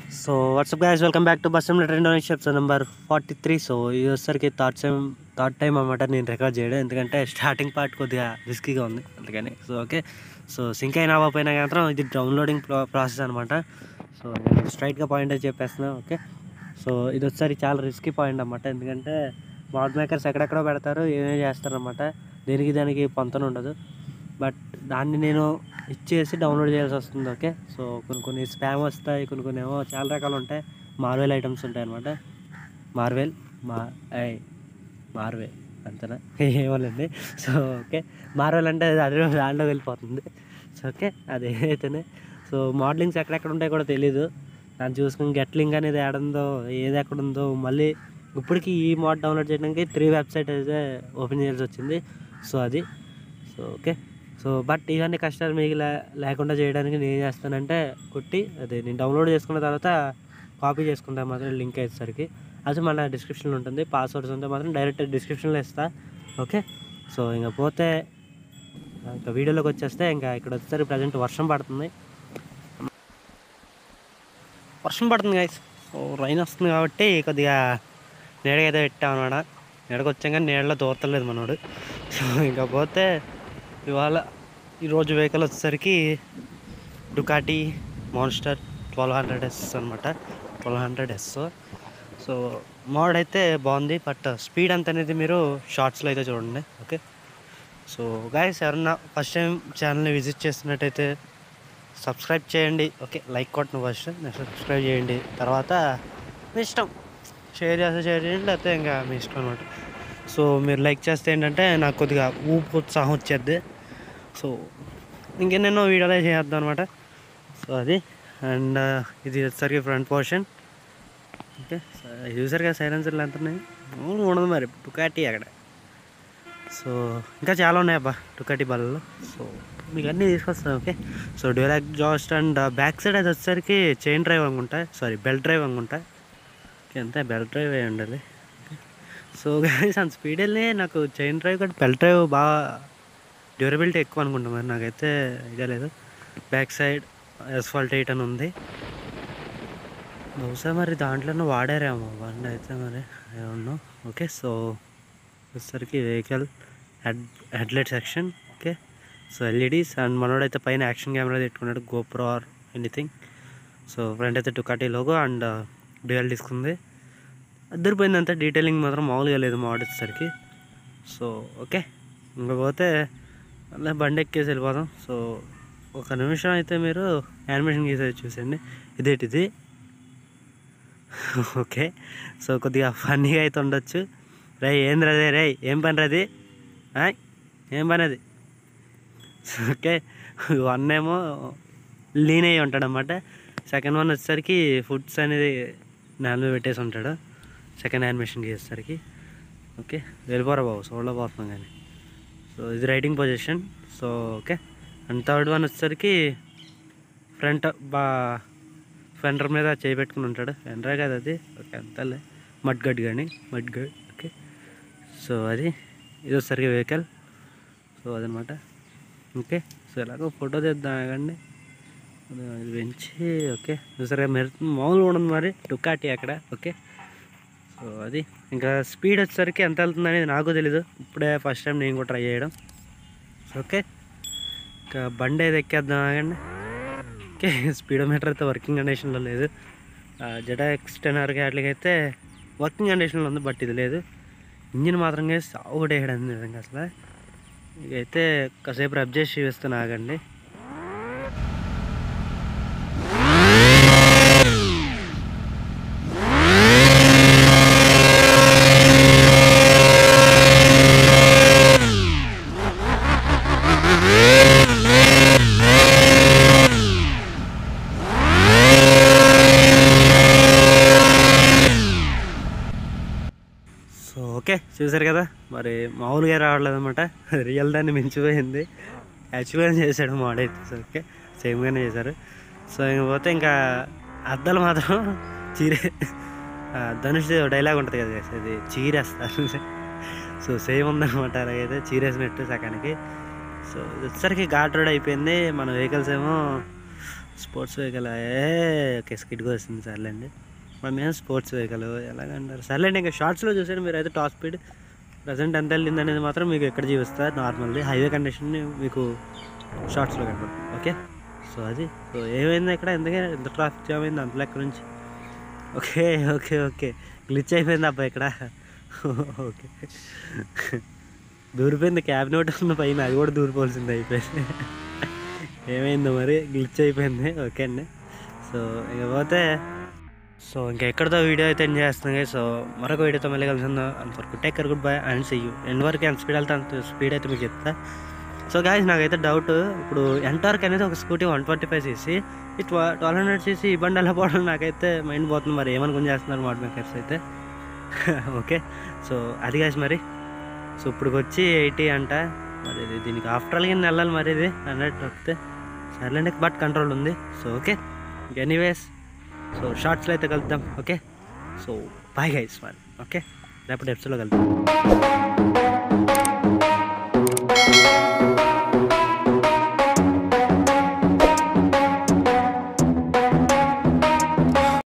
so what's up guys welcome back to bus రెండు episode number forty three so ఈ వచ్చేసరికి third time third time అనమాట నేను record చేయడం ఎందుకంటే స్టార్టింగ్ పార్ట్ కొద్దిగా రిస్కీగా ఉంది అందుకని సో ఓకే సో సింక్ అయినా అవ్వకపోయినా మాత్రం ఇది డౌన్లోడింగ్ ప్రాసెస్ అనమాట సో నేను స్ట్రైట్గా పాయింట్ అయితే చెప్పేస్తున్నాను ఓకే సో ఇది వచ్చేసరి చాలా రిస్కీ పాయింట్ అనమాట ఎందుకంటే మాడ్ మేకర్స్ ఎక్కడెక్కడో పెడతారు ఏమేమి చేస్తారనమాట దేనికి దానికి పొంతన ఉండదు బట్ దాన్ని నేను ఇచ్చేసి డౌన్లోడ్ చేయాల్సి వస్తుంది ఓకే సో కొన్ని కొన్ని స్పామ్ వస్తాయి కొన్ని కొన్ని ఏమో చాలా రకాలు ఉంటాయి మార్వెల్ ఐటమ్స్ ఉంటాయి అనమాట మార్వెల్ మా ఐ మార్వెల్ అంతేనా ఏమోలేండి సో ఓకే మార్వెల్ అంటే అది అదే దాంట్లో వెళ్ళిపోతుంది సో ఓకే అది అయితేనే సో మోడలింగ్స్ ఎక్కడెక్కడ ఉంటాయో కూడా తెలీదు దాన్ని చూసుకుని గెట్లింగ్ అనేది ఏడుందో ఏది ఎక్కడ ఉందో మళ్ళీ ఇప్పటికి ఈ మోడ్ డౌన్లోడ్ చేయడానికి త్రీ వెబ్సైట్ అయితే ఓపెన్ చేయాల్సి వచ్చింది సో అది సో ఓకే సో బట్ ఇవన్నీ కష్టాలు మీకు లే- లేకుండా చేయడానికి నేను ఏం చేస్తానంటే కొట్టి అదే నేను డౌన్లోడ్ చేసుకున్న తర్వాత కాపీ చేసుకుంటాను మాత్రం లింక్ అయ్యేసరికి అది మన డిస్క్రిప్షన్లో ఉంటుంది పాస్వర్డ్స్ ఉంటే మాత్రం డైరెక్ట్ డిస్క్రిప్షన్లో ఇస్తా ఓకే సో ఇంకా పోతే ఇంకా వీడియోలోకి వచ్చేస్తే ఇంకా ఇక్కడ వచ్చేసరికి ప్రజెంట్ వర్షం పడుతుంది వర్షం పడుతుంది గైస్ సో రైన్ వస్తుంది కాబట్టి కొద్దిగా నీడకైతే పెట్టాం అనమాట నీడకి వచ్చాం కానీ నీడలో దూరతలేదు మనోడు సో ఇంకా పోతే ఇవాళ ఈరోజు వెహికల్ వచ్చేసరికి Ducati monster twelve hundred S అనమాట twelve hundred S so mod అయితే బాగుంది బట్ స్పీడ్ అంత అనేది మీరు షార్ట్స్లో అయితే చూడండి ఓకే సో గాయస్ ఎవరన్నా ఫస్ట్ టైం ఛానల్ని విజిట్ చేస్తున్నట్టయితే సబ్స్క్రైబ్ చేయండి ఓకే లైక్ కొట్టను ఫస్ట్ నెక్స్ట్ సబ్స్క్రైబ్ చేయండి తర్వాత మీ ఇష్టం షేర్ చేస్తే షేర్ చేయండి లేకపోతే ఇంకా మీ ఇష్టం అనమాట సో మీరు లైక్ చేస్తే ఏంటంటే నాకు కొద్దిగా ఊపు ఉత్సాహం వచ్చేది సో ఇంకెన్నెన్నో వీడియోలే చేద్దాం అనమాట సో అది అండ్ ఇది వచ్చేసరికి ఫ్రంట్ పోర్షన్ ఓకే చూసారు కదా సైలెన్సర్లు ఎంత ఉన్నాయి మామూలుగా ఉండదు మరి టుకాటి అక్కడ సో ఇంకా చాలా ఉన్నాయి అబ్బా టుకాటి బల్లలో సో మీకు అన్నీ తీసుకొస్తాను okay so dual exhaust and back side అది వచ్చేసరికి చైన్ డ్రైవ్ అనుకుంటా సారీ బెల్ట్ డ్రైవ్ అనుకుంటా ఓకే అంతే బెల్ట్ డ్రైవ్ అయి ఉండాలి సో గైస్ అంత స్పీడ్ వెళ్ళి నాకు చైన్ డ్రైవ్ కానీ బెల్ట్ డ్రైవ్ బాగా డ్యూరబిలిటీ ఎక్కువ అనుకుంటా మరి నాకైతే ఐడియా లేదు బ్యాక్ సైడ్ ఎస్ఫాల్ట్ ఎయిట్ అని ఉంది బహుశా మరి దాంట్లోనే వాడారేమో బండి అయితే మరి ఏమన్నా ఓకే సో వచ్చేసరికి vehicle head headlight section okay so LEDs and మనోడైతే పైన యాక్షన్ కెమెరా పెట్టుకున్నాడు GoPro or anything so front అయితే Ducati logo and dual disc ఉంది అద్దరిపోయిందంటే డీటెయిలింగ్ మాత్రం మామూలుగా లేదు మోడల్ వచ్చేసరికి సో ఓకే ఇంకా పోతే అలా బండి ఎక్కేసి వెళ్ళిపోదాం సో ఒక నిమిషం అయితే మీరు యానిమేషన్ గీసేది చూసండి ఇదేంటిది ఓకే సో కొద్దిగా ఫన్నీగా అయితే ఉండొచ్చు రే ఏంది రదే రే ఏం పని రది ఆయ్, ఏం పని అది ఓకే వన్ ఏమో లీన్ అయ్యి ఉంటాడు అనమాట సెకండ్ వన్ వచ్చేసరికి ఫుడ్స్ అనేది నేల మీద పెట్టేసి ఉంటాడు సెకండ్ యానిమేషన్ గీసేసరికి ఓకే వెళ్ళిపోరా బాబు సోళ్ళ పోతున్నాం కానీ సో ఇది riding position so okay and third one వచ్చేసరికి ఫ్రంట్ బా ఫెండర్ మీద చేయి పెట్టుకుని ఉంటాడు ఫెండరే కదా అది ఓకే అంతలే మడ్ గడ్ కానీ మడ్ గడ్ ఓకే సో అది ఇది వచ్చేసరికి వెహికల్ సో అదనమాట ఓకే సో ఎలాగో ఫోటో తీద్దాం ఆగండి ఇది పెంచి ఓకే సరే మెరు మామూలుగా ఉండదు మరి డుకాటి అక్కడ ఓకే సో అది ఇంకా స్పీడ్ వచ్చేసరికి ఎంత వెళ్తుంది అనేది నాకు తెలీదు ఇప్పుడే ఫస్ట్ టైం నేను కూడా ట్రై చేయడం సో ఓకే ఇంకా బండి అయితే ఎక్కేద్దాం ఆగండి ఓకే స్పీడోమీటర్ అయితే వర్కింగ్ కండిషన్లో లేదు జడా ఎక్స్ టెన్ ఆర్కి వాటికి అయితే వర్కింగ్ కండిషన్లో ఉంది బట్ ఇది లేదు ఇంజిన్ మాత్రం సాగుడు వేయడం నిజంగా అసలు ఇకైతే కాసేపు రబ్ చేసి చూపిస్తాను ఆగండి సో ఓకే చూసారు కదా మరి మామూలుగా రావట్లేదు అనమాట రియల్ దాన్ని మించిపోయింది యాక్చువల్గా చేశాడు మోడైతే సో ఓకే సేమ్గానే చేశారు సో ఇంక పోతే ఇంకా అద్దాలు మాత్రం చీరే ఆ, ధనుష్ డైలాగ్ ఉంటుంది కదా guys, అది చీరేస్తారు సో సేమ్ ఉందన్నమాట అలాగైతే చీరేసినట్టు సకానికి సో ఇది వచ్చేసరికి ఘాట్ రోడ్ అయిపోయింది మన వెహికల్స్ ఏమో స్పోర్ట్స్ వెహికల్ ఏ ఓకే స్కిడ్గా వస్తుంది సర్లేండి మనం ఏం స్పోర్ట్స్ వెహికల్ ఎలాగంటారు సర్లేండి ఇంకా షార్ట్స్లో చూసారు మీరు అయితే టాప్ స్పీడ్ ప్రజెంట్ ఎంత వెళ్ళింది అనేది మాత్రం మీకు ఎక్కడ చూపిస్తా నార్మల్ది హైవే కండిషన్ మీకు షార్ట్స్లో కనబడుతుంది ఓకే సో అది సో ఏమైంది ఇక్కడ ఎందుకే ఎంత ట్రాఫిక్ జామ్ అయింది అంత లెక్క నుంచి ఓకే ఓకే ఓకే గ్లిచ్ అయిపోయింది అబ్బా ఇక్కడ ఓకే దూరిపోయింది క్యాబ్ నోట్ ఉన్న పైన అది కూడా దూరిపోవాల్సింది అయిపోయింది ఏమైందో మరి గ్లిచ్ అయిపోయింది ఓకే అండి సో ఇకపోతే సో ఇంకా ఎక్కడితో వీడియో అయితే ఎండ్ చేస్తుంది సో మరొక వీడియోతో మళ్ళీ కలిసిందో అంతవరకు take care good bye and see you end వరకు ఎంత స్పీడ్ వెళ్తా అంత స్పీడ్ అయితే మీకు చెప్తా సో గాయస్ నాకైతే డౌట్ ఇప్పుడు ఎంటార్క్ అనేది ఒక scooty one twenty five CC ఈ ట్వ ట్వెల్వ్ హండ్రెడ్ సీసీ ఈ బండి ఎలా పోవడం నాకైతే మైండ్ పోతుంది మరి ఏమనుకుని చేస్తున్నారు మోడ్ మేకర్స్ అయితే ఓకే సో అది గాయస్ మరి సో ఇప్పుడు వచ్చి ఎయిటీ అంట మరి ఇది దీనికి ఆఫ్టర్ ఆల్ కింద వెళ్ళాలి మరి ఇది హండ్రెడ్ దొరికితే సర్లేండి బట్ కంట్రోల్ ఉంది సో ఓకే ఎనీవేస్ సో షార్ట్స్లో అయితే కలుద్దాం ఓకే సో బాయ్ గైస్ మరి ఓకే రేపటి ఎపిసోడ్లో కలుద్దాం